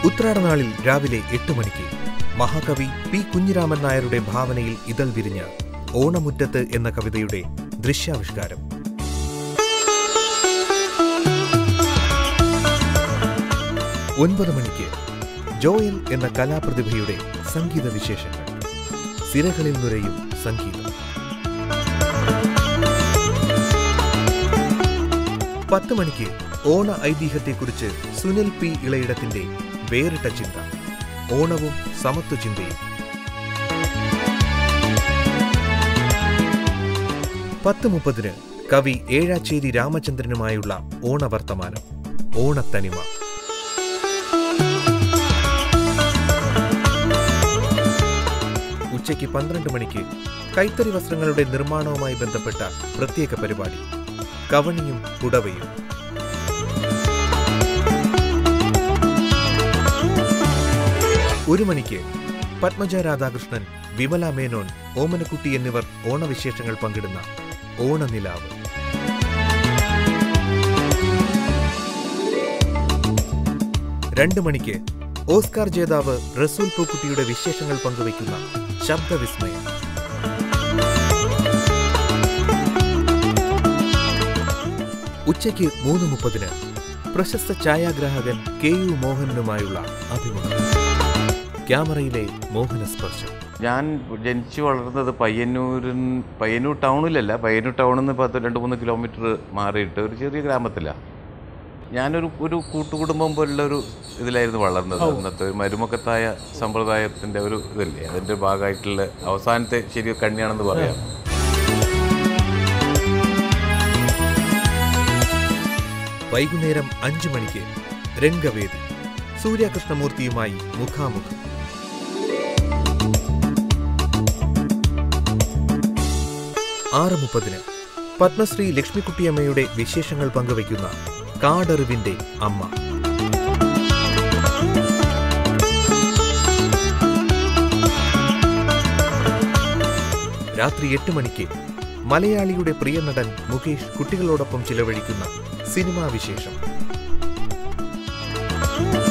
ഉത്രാടനാളിൽ രാവിലെ എട്ട് മണിക്ക് മഹാകവി പി കുഞ്ഞിരാമൻ നായരുടെ ഭാവനയിൽ ഇതൾ വിരിഞ്ഞ ഓണമുറ്റത്ത് എന്ന കവിതയുടെ ദൃശ്യാവിഷ്കാരം ഒൻപത് മണിക്ക് ജോയൽ എന്ന കലാപ്രതിഭയുടെ സംഗീത വിശേഷങ്ങൾ സിരകളിൽ നുരയും സംഗീതം പത്ത് മണിക്ക് ഓണ ഐതിഹ്യത്തെക്കുറിച്ച് സുനിൽ പി ഇളയിടത്തിന്റെ വേറിട്ട ചിന്ത ഓണവും സമത്വ ചിന്തയും പത്ത് മുപ്പതിന് കവി ഏഴാച്ചേരി രാമചന്ദ്രനുമായുള്ള ഓണവർത്തമാനം ഓണത്തനിമ ഉച്ചയ്ക്ക് പന്ത്രണ്ട് മണിക്ക് കൈത്തറി വസ്ത്രങ്ങളുടെ നിർമ്മാണവുമായി ബന്ധപ്പെട്ട പ്രത്യേക പരിപാടി കവണിയും പുടവയും ഒരു മണിക്ക് പത്മജ രാധാകൃഷ്ണൻ വിമല മേനോൻ ഓമനക്കുട്ടി എന്നിവർ ഓണവിശേഷങ്ങൾ പങ്കിടുന്ന ഓണനിലാവ് രണ്ട് മണിക്ക് ഓസ്കാർ ജേതാവ് റസൂൽ പൂക്കുട്ടിയുടെ വിശേഷങ്ങൾ പങ്കുവയ്ക്കുന്ന ശബ്ദവിസ്മയം ഉച്ചയ്ക്ക് മൂന്ന് മുപ്പതിന് പ്രശസ്ത ഛായാഗ്രാഹകൻ കെ യു മോഹനനുമായുള്ള അഭിമുഖം ക്യാമറയിലെ മോഹന സ്പർശം ഞാൻ ജനിച്ചു വളർന്നത് പയ്യന്നൂരിൻ പയ്യന്നൂർ ടൗണിലല്ല പയ്യന്നൂർ ടൗണിൽ നിന്ന് പത്ത് രണ്ട് മൂന്ന് കിലോമീറ്റർ മാറിയിട്ട് ഒരു ചെറിയ ഗ്രാമത്തിലാണ് ഞാനൊരു ഒരു കൂട്ടുകുടുംബം പോലുള്ള ഒരു ഇതിലായിരുന്നു വളർന്നത് അന്നത്തെ ഒരു മരുമക്കത്തായ സമ്പ്രദായത്തിൻ്റെ ഒരു ഇതല്ലേ അതിൻ്റെ ഭാഗമായിട്ടുള്ള അവസാനത്തെ ശരി കണ്ണിയാണെന്ന് പറയാം വൈകുന്നേരം അഞ്ചു മണിക്ക് രംഗവേദി സൂര്യകൃഷ്ണമൂർത്തിയുമായി മുഖാമുഖം ആറ് മുപ്പതിന് പത്മശ്രീ ലക്ഷ്മിക്കുട്ടിയമ്മയുടെ വിശേഷങ്ങൾ പങ്കുവയ്ക്കുന്ന കാടറിവിന്റെ അമ്മ രാത്രി എട്ട് മണിക്ക് മലയാളിയുടെ പ്രിയ നടൻ മുകേഷ് കുട്ടികളോടൊപ്പം ചിലവഴിക്കുന്ന സിനിമാ വിശേഷം